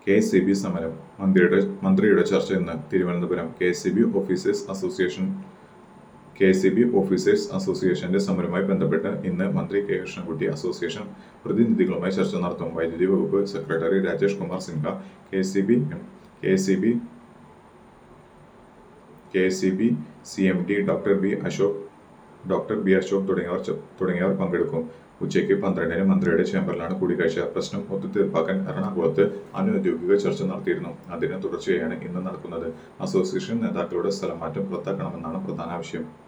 K S C B സമരം മന്ത്രിയുടെ മന്ത്രിയുടെ ചർച്ച ഇന്ന് Thiruvananthapuram K S C B officers association K S C B officers അസോസിയേഷന്റെ സമരവുമായി ബന്ധപ്പെട്ട് ഇന്ന് മന്ത്രി കെ കൃഷ്ണൻകുട്ടി അസോസിയേഷൻ പ്രതിനിധികളുമായി ചർച്ച നടത്തും വൈദ്യുതി വകുപ്പ് secretary Rajesh Kumar Sinha K S C B K S C B K S C B C M D doctor B Ashok doctor B Ashok തുടങ്ങിയവർ ച- തുടങ്ങിയവർ പങ്കെടുക്കും ഉച്ചയ്ക്ക് പന്ത്രണ്ടിന് മന്ത്രിയുടെ ചേംബറിലാണ് കൂടിക്കാഴ്ച പ്രശ്നം ഒത്തുതീർപ്പാക്കാൻ എറണാകുളത്ത് അനൗദ്യോഗിക ചർച്ച നടത്തിയിരുന്നു അതിന് തുടർച്ചയായാണ് ഇന്ന് നടക്കുന്നത് അസോസിയേഷൻ നേതാക്കളുടെ സ്ഥലമാറ്റം റദ്ദാക്കണമെന്നാണ് പ്രധാന ആവശ്യം